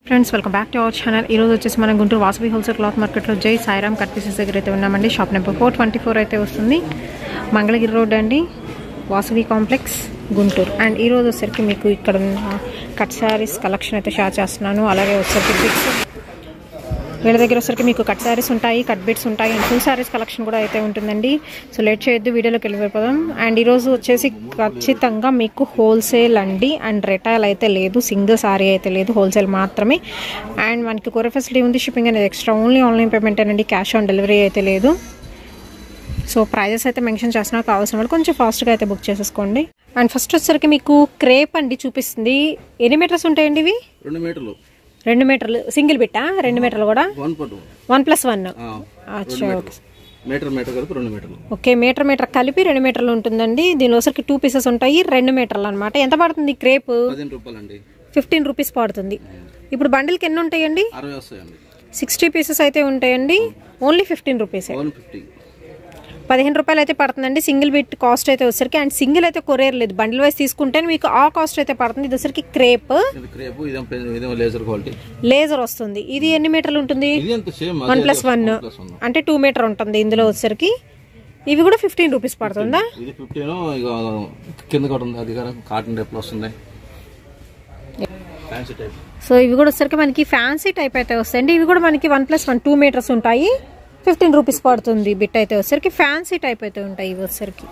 Friends welcome back to our channel ఈ రోజు వచ్చేసి మనం గుంటూరు వాసవి హోల్సేల్ క్లాత్ మార్కెట్లో జై సాయిరామ్ కట్ పీసెస్ దగ్గర అయితే ఉన్నామండి shop number four twenty four అయితే వస్తుంది మంగళగిరి రోడ్ అండి వాసవి కాంప్లెక్స్ గుంటూరు అండ్ ఈ రోజు వచ్చేసరికి మీకు ఇక్కడ ఉన్న కట్ శారీస్ కలెక్షన్ అయితే షేర్ చేస్తున్నాను అలాగే వచ్చేసరికి పిక్స్ వీళ్ళ దగ్గర వచ్చరికి మీకు కట్ శారీస్ ఉంటాయి కట్ బిట్స్ ఉంటాయి అండ్ ఫుల్ శారీస్ కలెక్షన్ కూడా అయితే ఉంటుందండి సో లేట్ చేయొద్దు వీడియోలోకి వెళ్ళిపోదాం అండ్ ఈరోజు వచ్చేసి ఖచ్చితంగా మీకు హోల్సేల్ అండి అండ్ రిటైల్ అయితే లేదు సింగిల్ శారీ అయితే లేదు హోల్సేల్ మాత్రమే అండ్ మనకి కొర ఫెసిలిటీ ఉంది షిప్పింగ్ అనేది ఎక్స్ట్రా ఓన్లీ ఆన్లైన్ పేమెంట్ అండి క్యాష్ ఆన్ డెలివరీ అయితే లేదు సో ప్రైజెస్ అయితే మెన్షన్ చేస్తున్నా కావాల్సిన వాళ్ళు కొంచెం ఫాస్ట్గా అయితే బుక్ చేసేసుకోండి అండ్ ఫస్ట్ వచ్చేసరికి మీకు క్రేప్ అండి చూపిస్తుంది ఎన్ని మీటర్స్ ఉంటాయండి ఇవి రెండు మీటర్లు రెండు మీటర్లు సింగిల్ బిట్టా రెండు మీటర్లు కూడా వన్ పట్టు వన్ ప్లస్ వన్ ఆ, అచ్చా ఓకే మీటర్ మీటర్ కలిపి రెండు మీటర్లు ఓకే మీటర్ మీటర్ కలిపి రెండు మీటర్లు ఉంటుందండి దీనిలో వచ్చరికి టూ పీసెస్ ఉంటాయి రెండు మీటర్లు అనమాట ఎంత పడుతుంది క్రేప్ పదిహేను రూపాయలండి ఫిఫ్టీన్ రూపీస్ పడుతుంది ఇప్పుడు బండిల్కి ఎన్ని ఉంటాయండి అరవై వస్తాయండి సిక్స్టీ పీసెస్ అయితే ఉంటాయండి only fifteen rupees one fifty పదిహేను రూపాయలు అయితే పడుతుందండి సింగిల్ బిట్ కాస్ట్ అయితే వచ్చరికి అండ్ సింగిల్ అయితే కొరియర్ లేదు బండిల్ వైస్ తీసుకుంటే మీకు ఆ కాస్ట్ అయితే పడుతుంది ఇది వచ్చరికి క్రేప్ ఇది క్రేపు ఇదేం పెన్- ఇదేం లేజర్ క్వాలిటీ లేజర్ వస్తుంది ఇది ఎన్ని మీటర్లు ఉంటుంది ఇది ఎంత same one plus one plus one అంటే టూ మీటర్ ఉంటుంది ఇందులో వచ్చరికి ఇవి కూడా ఫిఫ్టీన్ రూపీస్ పడుతుందా ఇది ఫిఫ్టీన్ ఇక కింద కూడా ఉంది అది కానీ కాటన్ టైప్ లో వస్తుంది ఫ్యాన్సీ టైప్ సో ఇవి కూడా వచ్చరికి మనకి ఫ్యాన్సీ టైప్ అయితే వస్తాయండి ఇవి కూడా మనకి one plus one two metres ఉంటాయి ఫిఫ్టీన్ రూపీస్ పడుతుంది బిట్ అయితే వచ్చరికి ఫ్యాన్సీ టైప్ అయితే ఉంటాయి ఇవి వచ్చరికి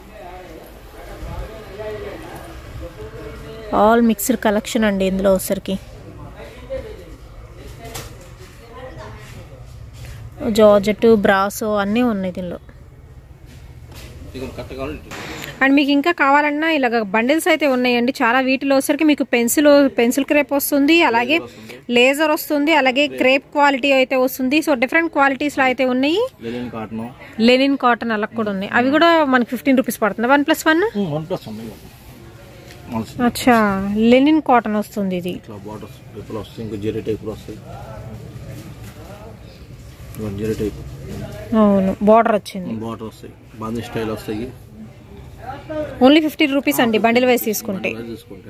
ఆల్ మిక్స్డ్ కలెక్షన్ అండి ఇందులో వచ్చరికి జార్జెట్ బ్రాసో అన్నీ ఉన్నాయి దీనిలో ఇక కట్ట కావాలి అండ్ మీకు ఇంకా కావాలన్నా ఇలాగ బండిల్స్ అయితే ఉన్నాయండి చాలా వీటిలో వచ్చరికి మీకు పెన్సిల్ పెన్సిల్ క్రేప్ వస్తుంది అలాగే లేజర్ వస్తుంది అలాగే క్రేప్ క్వాలిటీ అయితే వస్తుంది సో డిఫరెంట్ క్వాలిటీస్లో అయితే ఉన్నాయి లెనిన్ కాటన్ లెనిన్ కాటన్ అలా కూడా ఉన్నాయి అవి కూడా మనకి ఫిఫ్టీన్ రూపీస్ పడుతుంది one plus one one plus ఉంది మనసు అచ్చా లెనిన్ కాటన్ వస్తుంది ఇది ఇట్లా బార్డర్స్ టైపులు వస్తాయి ఇంకా జెరీ టైపులు వస్తాయి ఇవన్నీ జెరీ టైప్ అవును బార్డర్ వచ్చింది బార్డర్ వస్తాయి బాందీ స్టైల్ వస్తాయి ఓన్లీ ఫిఫ్టీ రూపీస్ అండి బండిల్ వైస్ తీసుకుంటే ఇలా తీసుకుంటే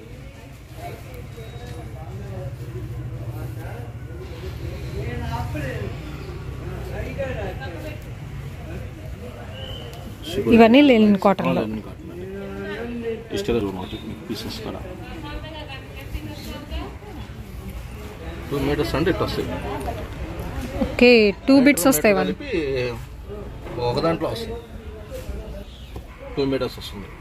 ఇవన్నీ లెనిన్ కాటన్లో లెనిన్ కాటన్ అండి ఇస్టెల్ అనమాట పీసెస్ కూడా టూ మీటర్స్ అంటే ఇట్లా వస్తాయి ఓకే టూ బిట్స్ వస్తాయి వన్ కలిపి ఒక దాంట్లో వస్తుంది టూ మీటర్స్ వస్తుంది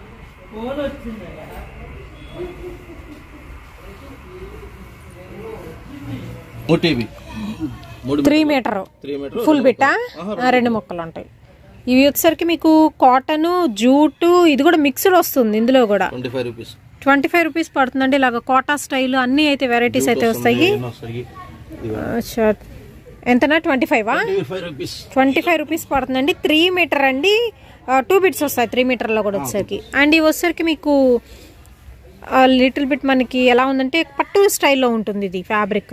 ఓటీవీ మూడు three metre three metre full బిట్టా ఆ, రెండు మొక్కలు ఉంటాయి ఇవి వచ్చేసరికి మీకు కాటన్ జూటు ఇది కూడా మిక్స్డ్ వస్తుంది ఇందులో కూడా twenty five rupees twenty five rupees పడుతుందండి ఇలాగ కోటా స్టైల్ అన్ని అయితే వెరైటీస్ అయితే వస్తాయి వస్తాయి అచ్చా. ఎంతనా twenty five twenty five rupees twenty five rupees పడుతుందండి త్రీ మీటర్ అండి టూ బిట్స్ వస్తాయి త్రీ మీటర్లో కూడా వచ్చేసరికి అండ్ ఇవి వచ్చేసరికి మీకు లిటిల్ బిట్ మనకి ఎలా ఉందంటే పట్టు స్టైల్లో ఉంటుంది ఇది ఫ్యాబ్రిక్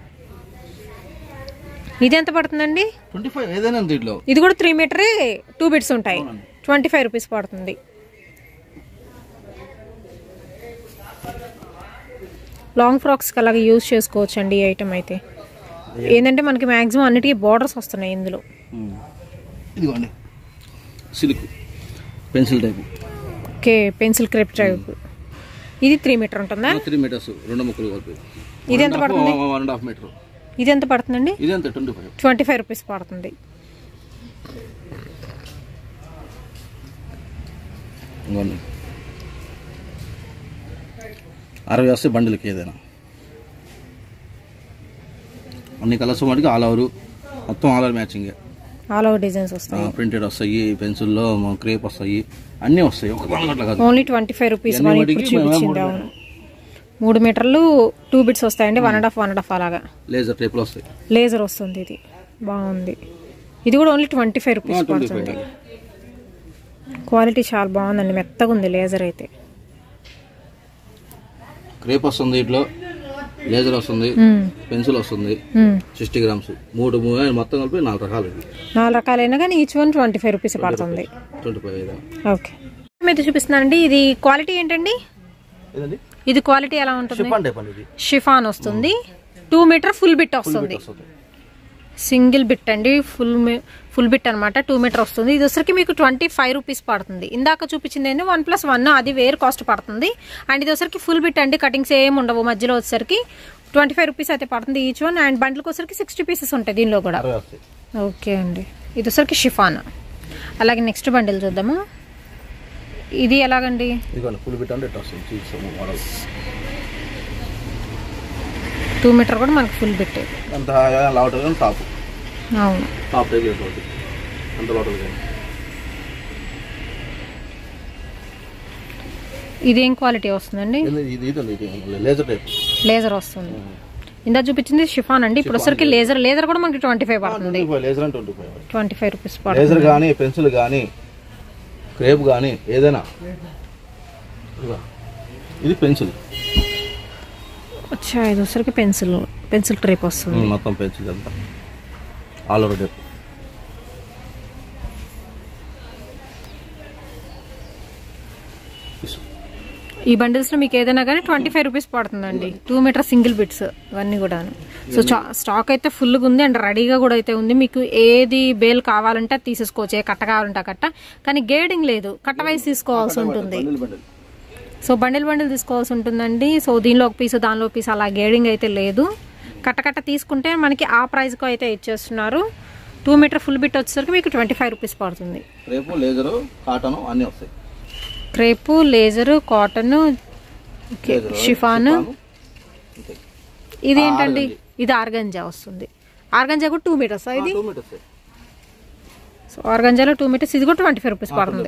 ఇది ఎంత పడుతుందండి ట్వంటీ ఫైవ్ ఏదైనా దీంట్లో ఇది కూడా త్రీ మీటరే టూ బిట్స్ ఉంటాయి ట్వంటీ ఫైవ్ రూపీస్ పడుతుంది లాంగ్ ఫ్రాక్స్కి అలాగే యూజ్ చేసుకోవచ్చు అండి ఈ ఐటమ్ అయితే ఏంటంటే మనకి మ్యాక్సిమం అన్నిటికీ బార్డర్స్ వస్తున్నాయి ఇందులో ఇదిగోండి silk pencil type okay pencil crepe type ఇది త్రీ మీటర్ ఉంటుందా త్రీ మీటర్స్ రెండు ముక్కలు కలిపి ఇది ఎంత పడుతుంది వన్ అండ్ హాఫ్ మీటర్ ఇది ఎంత పడుతుందండి ఇది ఎంత twenty five twenty five rupees పడుతుంది ఇదిగోండి అరవై వస్తే బండిలకి ఏదైనా అన్ని కలర్స్ వాటికి ఆల్ ఓవర్ మొత్తం all over matching all over designs వస్తాయి ప్రింటెడ్ వస్తాయి పెన్సిల్లో క్రేప్ వస్తాయి అన్నీ వస్తాయి ఒక దాని అట్లా కాదు ఓన్లీ ట్వంటీ ఫైవ్ రూపీస్ ఇవన్నీ మనం వాటికి ఇప్పుడు చూపించింది మూడు అవును మూడు మీటర్లు టూ బిట్స్ వస్తాయండి one and half one and half అలాగా లేజర్ టైప్లో వస్తాయి లేజర్ వస్తుంది ఇది బాగుంది ఇది కూడా only twenty five rupees twenty పడుతుంది ఫైవ్ క్వాలిటీ చాలా బాగుందండి మెత్తగా ఉంది లేజర్ అయితే క్రేప్ వస్తుంది ఇట్లో లేజర్ వస్తుంది మ్మ్. పెన్సిల్ వస్తుంది మ్మ్. సిక్స్టీ గ్రామ్స్ మూడు మూడు మొత్తం కలిపి నాలుగు రకాలు నాలుగు రకాలైనా కానీ each one twenty five rupees పడుతుంది ట్వంటీ ఫైవ్ ఓకే మీద చూపిస్తున్నానండి ఇది క్వాలిటీ ఏంటండి ఏదండి ఇది క్వాలిటీ ఎలా ఉంటుంది షిఫాన్ టైప్ అండి ఇది షిఫాన్ వస్తుంది టూ మీటర్ ఫుల్ బిట్ వస్తుంది వస్తుంది సింగిల్ బిట్ అండి ఫుల్ ఫుల్ బిట్ అనమాట టూ మీటర్ వస్తుంది ఇది వచ్చరికి మీకు ట్వంటీ ఫైవ్ రూపీస్ పడుతుంది ఇందాక చూపించింది ఏంటి వన్ ప్లస్ వన్ అది వేరు కాస్ట్ పడుతుంది అండ్ ఇది వచ్చరికి ఫుల్ బిట్ అండి కటింగ్స్ ఏమి ఉండవు మధ్యలో వచ్చేసరికి ట్వంటీ ఫైవ్ రూపీస్ అయితే పడుతుంది ఈచ్ వన్ అండ్ బండ్లకు వచ్చరికి సిక్స్టీ పీసెస్ ఉంటాయి దీనిలో కూడా అరవై వస్తాయి ఓకే అండి ఇది వచ్చరికి షిఫాన్ అలాగే నెక్స్ట్ బండిల్ చూద్దాము ఇది ఎలాగండి ఇదిగోండి ఫుల్ బిట్ అంటే ఇట్లా వస్తుంది చూస్తాము మోడల్ టూ మీటర్ కూడా మనకి ఫుల్ బిట్ అంత లావటల్ కానీ టాప్ అవును టాప్ టైప్ చేసుకోవచ్చు అంత లావటల్ కానీ ఇదేం క్వాలిటీ వస్తుందండి ఇది ఇది ఇదండి ఇది లేజర్ టైప్ లేజర్ వస్తుంది ఇందా చూపించింది షిఫాన్ అండి ఇప్పుడు వచ్చరికి లేజర్ లేజర్ కూడా మనకి ట్వంటీ ఫైవ్ పడుతుంది ట్వంటీ ఫైవ్ లేజర్ అంటే twenty five twenty five rupees పడుతుంది లేజర్ కానీ పెన్సిల్ కానీ క్రేప్ కానీ ఏదైనా ఇదిగో. ఇది పెన్సిల్ వచ్చా ఇది వచ్చరికి పెన్సిల్ పెన్సిల్ ట్రేప్ వస్తుంది మొత్తం పెన్సిల్ అంతా ఆల్ ఓవర్ టైప్ ఈ బండిల్స్ లో మీకు ఏదైనా కానీ ట్వంటీ ఫైవ్ రూపీస్ పడుతుందండి టూ మీటర్ సింగిల్ బిట్స్ ఇవన్నీ కూడా సో స్టాక్ అయితే ఫుల్గా ఉంది అండ్ రెడీగా కూడా అయితే ఉంది మీకు ఏది బేల్ కావాలంటే అది తీసేసుకోవచ్చు ఏ కట్ట కావాలంటే ఆ కట్ట కానీ గేడింగ్ లేదు కట్ట వైజ్ తీసుకోవాల్సి ఉంటుంది bundle bundle so bundle bundle తీసుకోవాల్సి ఉంటుందండి సో దీనిలో ఒక పీస్ దానిలో ఒక పీస్ అలా గేడింగ్ అయితే లేదు కట్ట కట్ట తీసుకుంటే మనకి ఆ ప్రైస్కి అయితే ఇచ్చేస్తున్నారు టూ మీటర్ ఫుల్ బిట్ వచ్చేసరికి మీకు ట్వంటీ ఫైవ్ రూపీస్ పడుతుంది రేపు లేజరు కాటన్ అన్నీ వస్తాయి crepe laser cotton laser, chiffon అంతే ఇది ఏంటండి ఇది ఆర్గంజా వస్తుంది ఆర్గంజా కూడా టూ మీటర్స్ ఇది టూ మీటర్స్ సో ఆర్గంజాలో టూ మీటర్స్ ఇది కూడా ట్వంటీ ఫైవ్ రూపీస్ పడుతుంది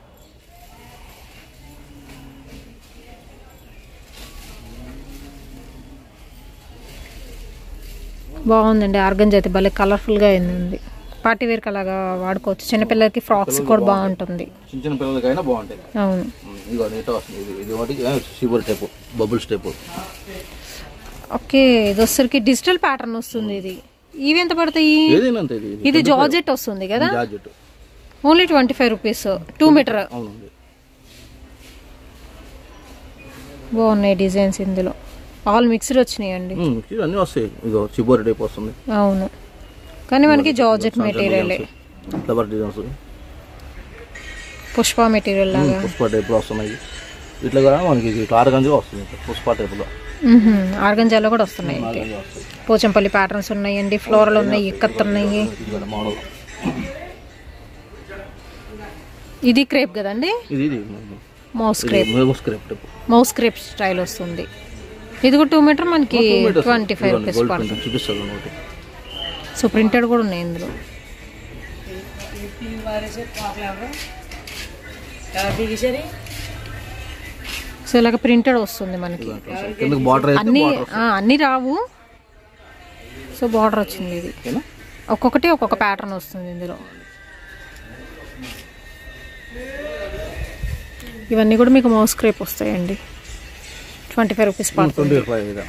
బాగుందండి ఆర్గంజా అయితే భలే కలర్ఫుల్గా ఉంది పార్టీ వేర్ అలాగా వాడుకోవచ్చు చిన్నపిల్లలకి ఫ్రాక్స్ కూడా బాగుంటుంది చిన్న చిన్న పిల్లలకైనా బాగుంటాయి అవును ఉమ్, ఇదిగో నీట్ వస్తుంది ఇది ఇది ఒకటి షిబర్ టైప్ బబుల్స్ టైప్ ఓకే ఇది వచ్చరికి డిజిటల్ ప్యాటర్న్ వస్తుంది ఇది ఇవి ఎంత పడతాయి ఏదైనా అంతే ఇది ఇది జార్జెట్ వస్తుంది కదా georgette only twenty five rupees two metre అవునండి బాగున్నాయి డిజైన్స్ ఇందులో ఆల్ మిక్స్డ్ వచ్చినాయండి ఉమ్, ఇది అన్నీ వస్తాయి ఇదిగో చిబోరి టైప్ వస్తుంది అవును కానీ మనకి georgette material flower designs Pushpa material లాగా పుష్ప టైప్లో వస్తున్నాయి ఇట్లా కూడా మనకి ఇట్లా ఆరగంజగా వస్తుంది ఇట్లా పుష్ప టైప్లో ఆర్గంజాలో కూడా వస్తున్నాయి అయితే ఆరగంజా వస్తాయి పోచంపల్లి ప్యాటర్న్స్ ఉన్నాయండి ఫ్లోరల్ ఉన్నాయి ఇక్కత్ ఉన్నాయి ఇది కూడా మోడల్ ఇది క్రేప్ కదండి ఇది ఇది మౌస్ క్రేప్ మేగో స్క్రేప్ టైప్ మౌస్ క్రేప్ స్టైల్ వస్తుంది ఇది కూడా టూ మీటర్ మనకి ట్వంటీ ఫైవ్ రూపీస్ గోల్డ్ పడుతుంది ప్రింట్ చూపిస్తాను ఒకటి సో ప్రింటెడ్ కూడా ఉన్నాయి ఇందులో సో ఇలాగ ప్రింటెడ్ వస్తుంది మనకి కిందకి బార్డర్ అయితే అన్ని ఆ, అన్ని రావు సో బార్డర్ వచ్చింది ఇది ఓకేనా ఒక్కొక్కటి ఒక్కొక్క ప్యాటర్న్ వస్తుంది ఇందులో ఇవన్నీ కూడా మీకు మౌస్ క్రేప్ వస్తాయండి ట్వంటీ ఫైవ్ రూపీస్ పడుతుంది ట్వంటీ ఫైవ్ ఇదా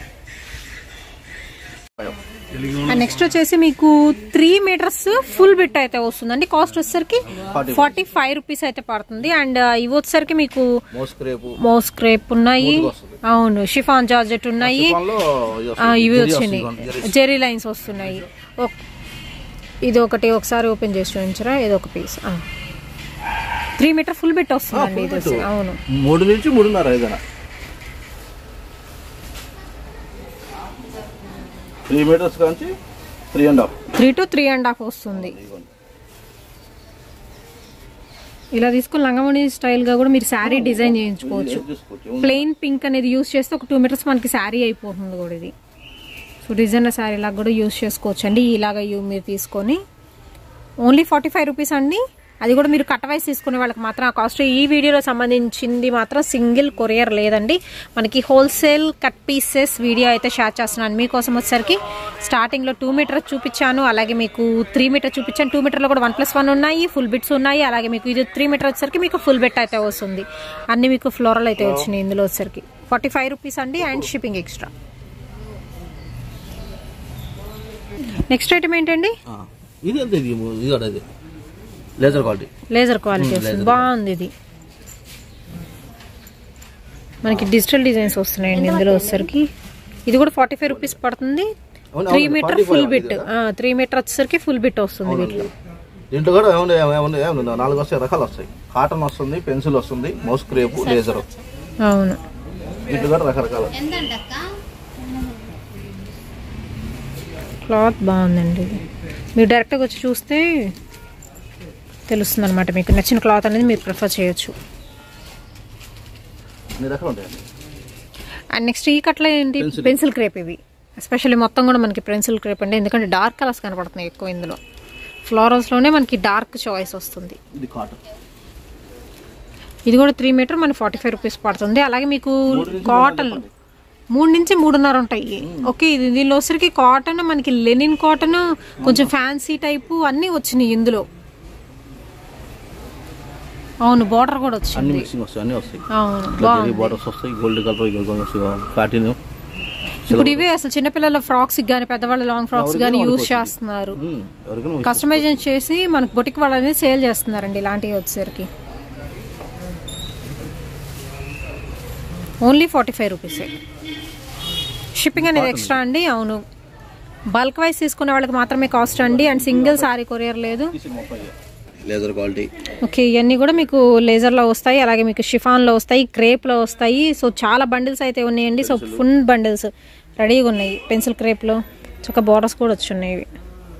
అండ్ నెక్స్ట్ వచ్చేసి మీకు త్రీ మీటర్స్ ఫుల్ బిట్ అయితే వస్తుందండి కాస్ట్ వచ్చేసరికి ఫార్టీ ఫైవ్ రూపీస్ అయితే పడుతుంది అండ్ ఇవి వచ్చేసరికి మీకు మో స్క్రేప్ మౌస్ క్రేప్ ఉన్నాయి వస్తుంది. అవును షిఫాన్ జార్జెట్ ఉన్నాయి లో ఆ, ఇవి వచ్చినాయి జెరీ లైన్స్ వస్తున్నాయి ఓ- ఇది ఒకటి ఒకసారి ఓపెన్ చేసి చూపించరా ఇది ఒక piece three metre full bit వస్తుందండి ఇది వచ్చి. అవును మూడు నుంచి మూడున్నర ఏదైనా త్రీ మీటర్స్ కాంచి three and half three to three and half వస్తుంది ఇలా తీసుకుని లంగమణి స్టైల్ గా కూడా మీరు శారీ డిజైన్ చేయించుకోవచ్చు చూసుకోవచ్చు ప్లెయిన్ పింక్ అనేది యూస్ చేస్తే ఒక టూ మీటర్స్ మనకి శారీ అయిపోతుంది కూడా ఇది సో డిజైనర్ శారీ లాగా కూడా యూస్ చేసుకోవచ్చు అండి ఇలాగ యూ- మీరు తీసుకొని ఓన్లీ ఫార్టీ ఫైవ్ రూపీస్ అండి అది కూడా మీరు కట్ వైస్ తీసుకునే వాళ్ళకి మాత్రం ఆ కాస్ట్ ఈ వీడియోలో సంబంధించింది మాత్రం సింగిల్ కొరియర్ లేదండి మనకి హోల్సేల్ కట్ పీసెస్ వీడియో అయితే షేర్ చేస్తున్నాను మీకోసం వచ్చేసరికి స్టార్టింగ్లో టూ మీటర్ చూపించాను అలాగే మీకు త్రీ మీటర్ చూపించాను టూ మీటర్లో కూడా వన్ ప్లస్ వన్ ఉన్నాయి ఫుల్ బిట్స్ ఉన్నాయి అలాగే మీకు ఇది త్రీ మీటర్ వచ్చేసరికి మీకు ఫుల్ బిట్ అయితే వస్తుంది అన్ని మీకు ఫ్లోరల్ అయితే వచ్చినాయి ఇందులో వచ్చేసరికి ఫార్టీ ఫైవ్ రూపీస్ అండి and shipping extra next item ఏంటండి ఇది అంతే ఇది ఇది కూడా ఇది లేజర్ క్వాలిటీ లేజర్ క్వాలిటీ వస్తుంది బాగుంది ఇది మనకి డిజిటల్ డిజైన్స్ వస్తున్నాయండి ఇందులో వచ్చేసరికి ఇది కూడా ఫార్టీ ఫైవ్ రూపీస్ పడుతుంది అవును, త్రీ అవును, మీటర్ 45 ఫుల్ ఇది బిట్ కదా. త్రీ మీటర్ వచ్చేసరికి ఫుల్ బిట్ వస్తుంది వీటిలో దీంట్లో కూడా ఏముంది ఏముంది ఏముంది నాలుగు వస్తాయి రకాలు వస్తాయి కాటన్ వస్తుంది పెన్సిల్ వస్తుంది మౌస్ క్రేప్ లేజర్ అవును దీంట్లో కూడా రకరకాల క్లాత్ బాగుందండి ఇది మీరు డైరెక్ట్గా వచ్చి చూస్తే తెలుస్తుంది అనమాట మీకు నచ్చిన క్లాత్ అనేది మీరు ప్రిఫర్ చేయొచ్చు అన్ని రకాలు ఉంటాయండి అండ్ నెక్స్ట్ ఈ కట్లో ఏంటి Pencil. పెన్సిల్ క్రేప్ ఇవి ఎస్పెషల్లీ మొత్తం కూడా మనకి పెన్సిల్ క్రేప్ అండి ఎందుకంటే డార్క్ కలర్స్ కనపడుతున్నాయి ఎక్కువ ఇందులో ఫ్లోరల్స్లోనే మనకి డార్క్ చాయిస్ వస్తుంది ఇది కాటన్ ఇది కూడా త్రీ మీటర్ మనకి ఫార్టీ ఫైవ్ రూపీస్ పడుతుంది అలాగే మీకు మూడు నుంచి కాటన్ మూడున్నర మూడు నుంచి మూడున్నర ఉంటాయి ఓకే ఇది దీనిలో వచ్చరికి కాటన్ మనకి లెనిన్ కాటన్ కొంచెం ఫ్యాన్సీ టైపు అన్నీ వచ్చినాయి ఇందులో అవును బార్డర్ కూడా అన్ని వచ్చింది మిక్సింగ్ వస్తాయి అన్ని వస్తాయి అవును ఇట్లా బాగుంది జరీ బార్డర్స్ వస్తాయి గోల్డ్ కలర్ కాటిన్ ఇప్పుడు ఇవే అసలు చిన్నపిల్లల ఫ్రాక్స్ కానీ పెద్దవాళ్ళ లాంగ్ ఫ్రాక్స్ కానీ యూజ్ చేస్తున్నారు ఎవరికైనా కస్టమైజేషన్ చేసి మనకు బొటిక్ వాళ్ళు అనేది సేల్ చేస్తున్నారండి ఇలాంటివి వచ్చేసరికి ఓన్లీ ఫార్టీ ఫైవ్ రూపీసే షిప్పింగ్ అనేది ఎక్స్ట్రా అండి అవును బల్క్ వైజ్ తీసుకునే వాళ్ళకి మాత్రమే కాస్ట్ అండి అండ్ సింగిల్ సారీ కొరియర్ లేదు లేజర్ క్వాలిటీ ఓకే ఇవన్నీ కూడా మీకు లేజర్లో వస్తాయి అలాగే మీకు షిఫాన్లో వస్తాయి క్రేప్లో వస్తాయి సో చాలా బండిల్స్ అయితే ఉన్నాయండి సో ఫుల్ బండిల్స్ రెడీగా ఉన్నాయి పెన్సిల్ క్రేప్లో చక్క బార్డర్స్ కూడా వచ్చి ఉన్నాయి ఇవి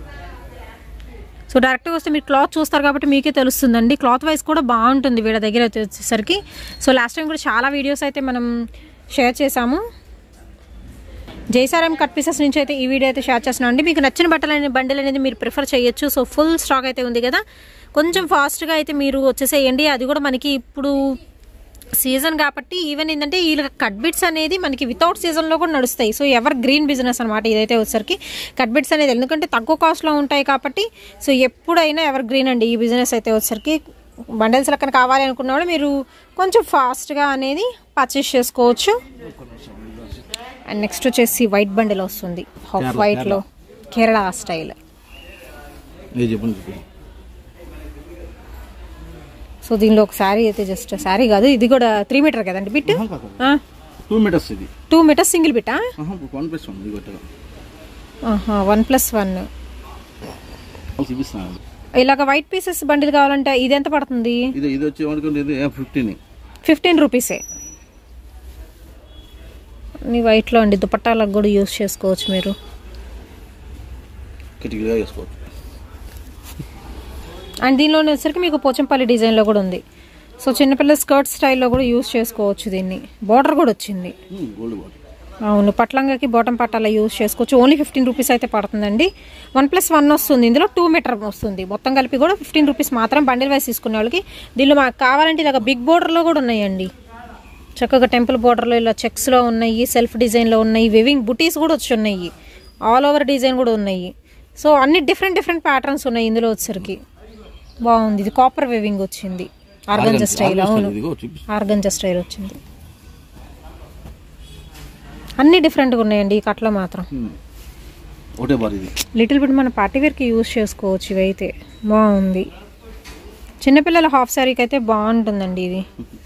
సో డైరెక్ట్గా వస్తే మీరు క్లాత్ చూస్తారు కాబట్టి మీకే తెలుస్తుందండి క్లాత్ వైజ్ కూడా బాగుంటుంది వీళ్ళ దగ్గర వచ్చేసరికి సో లాస్ట్ టైం కూడా చాలా వీడియోస్ అయితే మనం షేర్ చేసాము జైసారాం కట్ పీసెస్ నుంచి అయితే ఈ వీడియో అయితే షేర్ చేస్తున్నాం అండి మీకు నచ్చిన బట్టలు అనేది బండిల్ అనేది మీరు ప్రిఫర్ చేయొచ్చు సో ఫుల్ స్టాక్ అయితే ఉంది కదా కొంచెం ఫాస్ట్గా అయితే మీరు వచ్చేసేయండి అది కూడా మనకి ఇప్పుడు సీజన్ కాబట్టి ఈవెన్ ఏంటంటే ఈ కట్ బిట్స్ అనేది మనకి వితౌట్ సీజన్లో కూడా నడుస్తాయి సో ఎవర్ గ్రీన్ బిజినెస్ అనమాట ఇదైతే వచ్చరికి కట్ బిట్స్ అనేది ఎందుకంటే తక్కువ కాస్ట్లో ఉంటాయి కాబట్టి సో ఎప్పుడైనా ఎవర్ గ్రీన్ అండి ఈ బిజినెస్ అయితే వచ్చరికి బండల్స్ లెక్కన కావాలి అనుకున్నవాడు మీరు కొంచెం ఫాస్ట్గా అనేది పర్చేస్ చేసుకోవచ్చు అండ్ నెక్స్ట్ వచ్చేసి వైట్ బండిల్ వస్తుంది హాఫ్ కేరళ, వైట్లో కేరళ స్టైల్ ఇది చెప్పండి చెప్పి సో దీనిలో ఒక శారీ అయితే జస్ట్ శారీ కాదు ఇది కూడా త్రీ మీటర్ కదండి బిట్ టూ మీటర్స్ ఇది టూ మీటర్స్ సింగిల్ బిట్టా వన్ ప్లస్ వన్ ఇది కొత్తగా వన్ ప్లస్ వన్ చూపిస్తున్నాను ఇలాగ వైట్ పీసెస్ బండిల్ కావాలంటే ఇది ఎంత పడుతుంది ఇది ఇది వచ్చి ఏమనుకుంది ఇది ఫిఫ్టీన్ ఫిఫ్టీన్ రూపీసే నీ వైట్లో అండి దుపట్టాలకు కూడా యూస్ చేసుకోవచ్చు మీరు కిటికీగా వేసుకోవచ్చు అండ్ దీనిలోనే వచ్చరికి మీకు పోచంపల్లి డిజైన్లో కూడా ఉంది సో చిన్నపిల్లల స్కర్ట్ స్టైల్లో కూడా యూస్ చేసుకోవచ్చు దీన్ని బార్డర్ కూడా వచ్చింది గోల్డ్ బాటిల్ అవును పట్లంగాకి బాటం పట్టాల యూస్ చేసుకోవచ్చు ఓన్లీ ఫిఫ్టీన్ రూపీస్ అయితే పడుతుందండి వన్ ప్లస్ వన్ వస్తుంది ఇందులో టూ మీటర్ వస్తుంది మొత్తం కలిపి కూడా ఫిఫ్టీన్ రూపీస్ మాత్రం బండిల్ వైస్ తీసుకునే వాళ్ళకి దీనిలో మాకు కావాలంటే ఇలాగ బిగ్ బోర్డర్లో కూడా ఉన్నాయండి చక్కగా టెంపుల్ బోర్డర్లో ఇలా చెక్స్లో ఉన్నాయి సెల్ఫ్ డిజైన్లో ఉన్నాయి వివింగ్ బుటీస్ కూడా వచ్చి ఉన్నాయి ఆల్ ఓవర్ డిజైన్ కూడా ఉన్నాయి సో అన్ని డిఫరెంట్ డిఫరెంట్ ప్యాటర్న్స్ ఉన్నాయి ఇందులో వచ్చరికి బాగుంది ఇది కాపర్ వివింగ్ వచ్చింది ఆర్గంజా స్టైల్ అవును ఇదిగో చూపిస్తా ఆర్గంజా స్టైల్ వచ్చింది అన్ని డిఫరెంట్గా ఉన్నాయండి ఈ కట్లో మాత్రం ఒకటే బార్ ఇది లిటిల్ బిట్ మన పార్టీ వేర్కి యూస్ చేసుకోవచ్చు ఇవైతే బాగుంది చిన్నపిల్లల హాఫ్ శారీకి అయితే బాగుంటుందండి ఇది